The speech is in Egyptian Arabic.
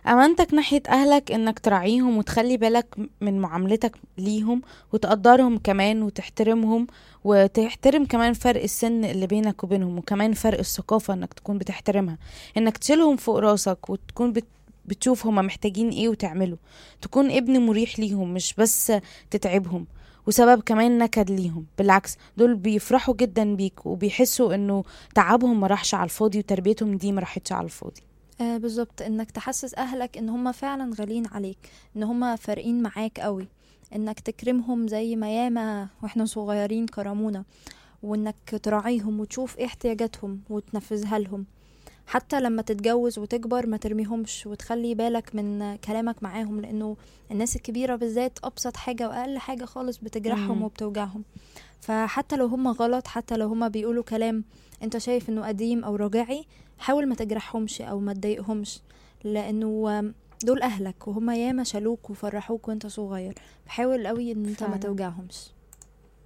امانتك ناحية اهلك انك تراعيهم وتخلي بالك من معاملتك ليهم وتقدرهم كمان وتحترمهم وتحترم كمان فرق السن اللي بينك وبينهم وكمان فرق الثقافة انك تكون بتحترمها انك تشيلهم فوق راسك وتكون بت بتشوف هما محتاجين ايه وتعمله تكون ابن مريح ليهم مش بس تتعبهم وسبب كمان نكد ليهم بالعكس دول بيفرحوا جدا بيك وبيحسوا انه تعبهم ما راحش على الفاضي وتربيتهم دي ما راحتش على الفاضي آه بالظبط انك تحسس اهلك ان هم فعلا غاليين عليك ان هم فارقين معاك قوي انك تكرمهم زي ما ياما واحنا صغيرين كرمونا وانك تراعيهم وتشوف ايه احتياجاتهم وتنفذها لهم حتى لما تتجوز وتكبر ما ترميهمش وتخلي بالك من كلامك معاهم لانه الناس الكبيرة بالذات ابسط حاجة واقل حاجة خالص بتجرحهم مم. وبتوجعهم فحتى لو هم غلط حتى لو هم بيقولوا كلام انت شايف انه قديم او رجعي حاول ما تجرحهمش او ما تضايقهمش لانه دول اهلك وهم ياما شالوك وفرحوك وانت صغير فحاول قوي ان انت ما فعلا. توجعهمش